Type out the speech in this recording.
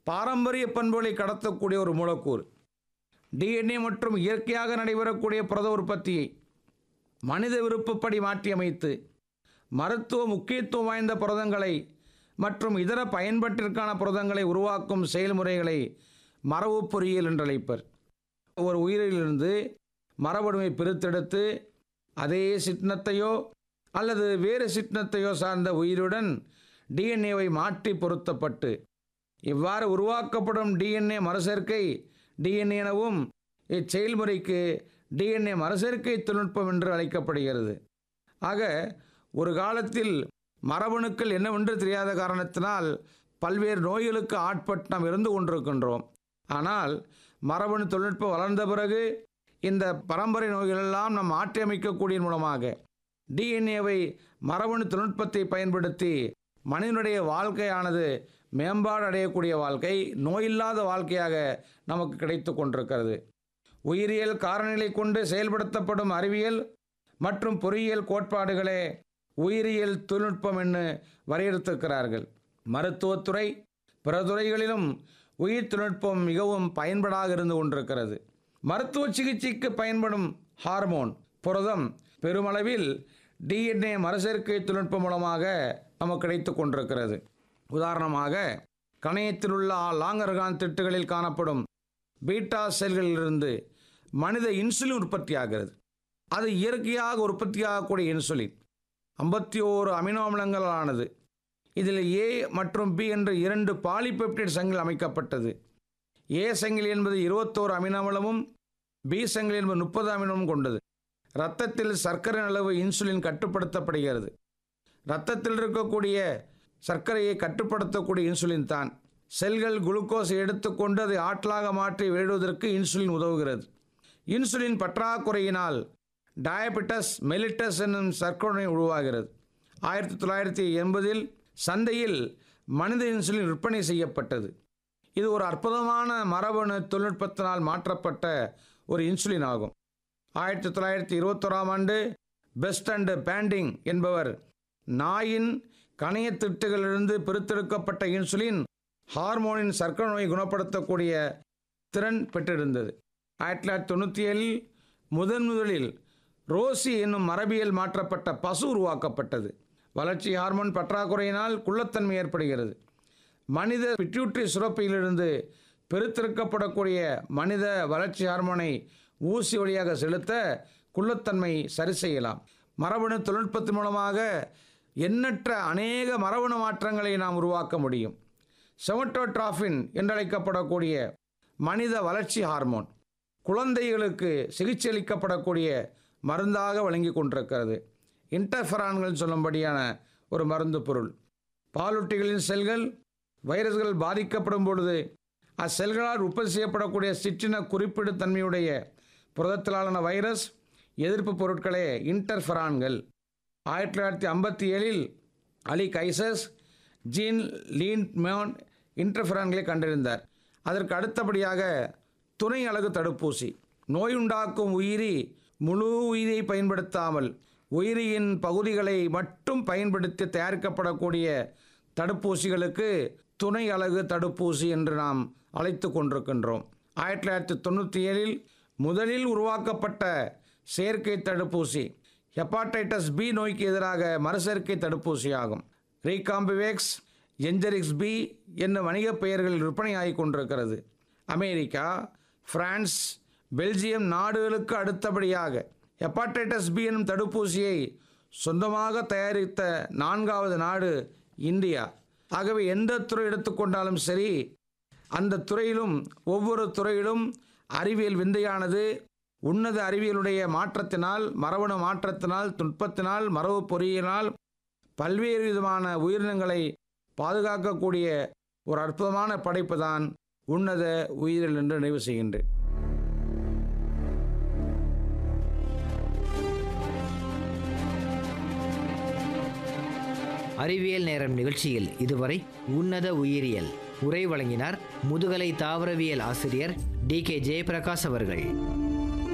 பாரம்பரிய பண்புகளை கடத்தக்கூடிய ஒரு மூலக்கூறு டிஎன்ஏ மற்றும் இயற்கையாக நடைபெறக்கூடிய புரத உற்பத்தியை மனித விருப்பப்படி மாற்றியமைத்து மருத்துவ முக்கியத்துவம் வாய்ந்த புரதங்களை மற்றும் இதர பயன்பாட்டிற்கான புரதங்களை உருவாக்கும் செயல்முறைகளை மரபு பொறியியல் என்று அழைப்பர் ஒரு உயிரிலிருந்து மரபணுவை பிரித்தெடுத்து அதே சிட்னத்தையோ அல்லது வேறு சிட்னத்தையோ சார்ந்த உயிருடன் டிஎன்ஏவை மாற்றி பொருத்தப்பட்டு இவ்வாறு உருவாக்கப்படும் டிஎன்ஏ மறுசேர்க்கை டிஎன்ஏ எனவும் இச்செயல்முறைக்கு டிஎன்ஏ மறுசேர்க்கை தொழில்நுட்பம் என்று அழைக்கப்படுகிறது ஆக ஒரு காலத்தில் மரபணுக்கள் என்னவென்று தெரியாத காரணத்தினால் பல்வேறு நோய்களுக்கு ஆட்பட்டு நாம் இருந்து கொண்டிருக்கின்றோம் ஆனால் மரபணு தொழில்நுட்பம் வளர்ந்த பிறகு இந்த பரம்பரை நோய்களெல்லாம் நாம் மாற்றியமைக்கக்கூடிய மூலமாக டிஎன்ஏவை மரபணு தொழில்நுட்பத்தை பயன்படுத்தி மனிதனுடைய வாழ்க்கையானது மேம்பாடு அடையக்கூடிய வாழ்க்கை நோயில்லாத வாழ்க்கையாக நமக்கு கிடைத்து கொண்டிருக்கிறது உயிரியல் காரணிகளை கொண்டு செயல்படுத்தப்படும் அறிவியல் மற்றும் பொறியியல் கோட்பாடுகளே உயிரியல் தொழில்நுட்பம் என்று வரையறுத்திருக்கிறார்கள் மருத்துவத்துறை பிற துறைகளிலும் உயிர் தொழில்நுட்பம் மிகவும் பயன்படாக இருந்து கொண்டிருக்கிறது மருத்துவ சிகிச்சைக்கு பயன்படும் ஹார்மோன் புரதம் பெருமளவில் டிஎன்ஏ மறுசேர்க்கை தொழில்நுட்பம் மூலமாக நமக்கு கிடைத்து கொண்டிருக்கிறது உதாரணமாக கணையத்தில் உள்ள லாங்கர்கான் திட்டுகளில் காணப்படும் பீட்டா செல்களிலிருந்து மனித இன்சுலின் உற்பத்தியாகிறது அது இயற்கையாக உற்பத்தியாகக்கூடிய இன்சுலின் ஐம்பத்தி ஓரு அமினோ அமிலங்களானது இதில் ஏ மற்றும் பி என்ற இரண்டு பாலிபெப்டைட் சங்கில் அமைக்கப்பட்டது ஏ சங்கிலி என்பது இருபத்தோரு அமினோ அமிலமும் பி சங்கிலி என்பது முப்பது அமினமும் கொண்டது இரத்தத்தில் சர்க்கரை அளவு இன்சுலின் கட்டுப்படுத்தப்படுகிறது இரத்தத்தில் இருக்கக்கூடிய சர்க்கரையை கட்டுப்படுத்தக்கூடிய இன்சுலின் தான் செல்கள் குளுக்கோஸை எடுத்துக்கொண்டு அதை ஆற்றலாக மாற்றி வெளியிடுவதற்கு இன்சுலின் உதவுகிறது இன்சுலின் பற்றாக்குறையினால் டயபெட்டஸ் மெலிட்டஸ் என்னும் சர்க்கரை உருவாகிறது ஆயிரத்தி தொள்ளாயிரத்தி எண்பதில் சந்தையில் மனித இன்சுலின் விற்பனை செய்யப்பட்டது இது ஒரு அற்புதமான மரபணு தொழில்நுட்பத்தினால் மாற்றப்பட்ட ஒரு இன்சுலின் ஆகும் ஆயிரத்தி தொள்ளாயிரத்தி இருபத்தோராம் ஆண்டு பெஸ்ட் அண்ட் பேண்டிங் என்பவர் நாயின் கணையத்திட்டுகளிலிருந்து பிரித்தெடுக்கப்பட்ட இன்சுலின் ஹார்மோனின் சர்க்கரை நோயை குணப்படுத்தக்கூடிய திறன் பெற்றிருந்தது ஆயிரத்தி தொள்ளாயிரத்தி தொண்ணூற்றி ஏழில் முதன் முதலில் ரோசி என்னும் மரபியல் மாற்றப்பட்ட பசு உருவாக்கப்பட்டது வளர்ச்சி ஹார்மோன் பற்றாக்குறையினால் குள்ளத்தன்மை ஏற்படுகிறது மனித பிட்யூட்ரி சுரப்பியிலிருந்து பெருத்தெடுக்கப்படக்கூடிய மனித வளர்ச்சி ஹார்மோனை ஊசி வழியாக செலுத்த குள்ளத்தன்மை சரி செய்யலாம் மரபணு தொழில்நுட்பத்தின் மூலமாக எண்ணற்ற அநேக மரபணு மாற்றங்களை நாம் உருவாக்க முடியும் செமட்டோட்ராஃபின் என்றழைக்கப்படக்கூடிய மனித வளர்ச்சி ஹார்மோன் குழந்தைகளுக்கு சிகிச்சை அளிக்கப்படக்கூடிய மருந்தாக வழங்கி கொண்டிருக்கிறது இன்டர்ஃபெரான்கள் சொல்லும்படியான ஒரு மருந்து பொருள் பாலூட்டிகளின் செல்கள் வைரஸ்கள் பாதிக்கப்படும் பொழுது அச்செல்களால் உற்பத்தி செய்யப்படக்கூடிய சிற்றின குறிப்பிடு தன்மையுடைய புரதத்திலான வைரஸ் எதிர்ப்பு பொருட்களே இன்டர்ஃபெரான்கள் ஆயிரத்தி தொள்ளாயிரத்தி ஐம்பத்தி ஏழில் Alick Isaacs Jean Lindenmann இன்டர்ஃபெரான்களை கண்டறிந்தார் அதற்கு அடுத்தபடியாக துணை அலகு தடுப்பூசி நோய் உண்டாக்கும் உயிரி முழு உயிரியை பயன்படுத்தாமல் உயிரியின் பகுதிகளை மட்டும் பயன்படுத்தி தயாரிக்கப்படக்கூடிய தடுப்பூசிகளுக்கு துணை அலகு தடுப்பூசி என்று நாம் அழைத்து கொண்டிருக்கின்றோம் ஆயிரத்தி தொள்ளாயிரத்தி தொண்ணூற்றி ஏழில் முதலில் உருவாக்கப்பட்ட செயற்கை தடுப்பூசி ஹெப்பாடைட்டஸ் பி நோய்க்கு எதிராக மறுசேர்க்கை தடுப்பூசி ஆகும் ரீகாம்பிவேக்ஸ் என்ஜெரிக்ஸ் பி என்னும் வணிகப் பெயர்களில் விற்பனையாகி கொண்டிருக்கிறது அமெரிக்கா பிரான்ஸ் பெல்ஜியம் நாடுகளுக்கு அடுத்தபடியாக ஹெப்பாடைட்டஸ் பி என்னும் தடுப்பூசியை சொந்தமாக தயாரித்த நான்காவது நாடு இந்தியா ஆகவே எந்த துறை எடுத்துக்கொண்டாலும் சரி அந்த துறையிலும் ஒவ்வொரு துறையிலும் அறிவியல் விந்தையானது உன்னத அறிவியலுடைய மாற்றத்தினால் மரபணு மாற்றத்தினால் நுட்பத்தினால் மரபு பொறியினால் பல்வேறு விதமான உயிரினங்களை பாதுகாக்கக்கூடிய ஒரு அற்புதமான படைப்பு தான் உன்னத உயிரியல் என்று நினைவு செய்கின்றேன் அறிவியல் நேரம் நிகழ்ச்சியில் இதுவரை உன்னத உயிரியல் உரை வழங்கினார் முதுகலை தாவரவியல் ஆசிரியர் டி கே ஜெயபிரகாஷ் அவர்கள்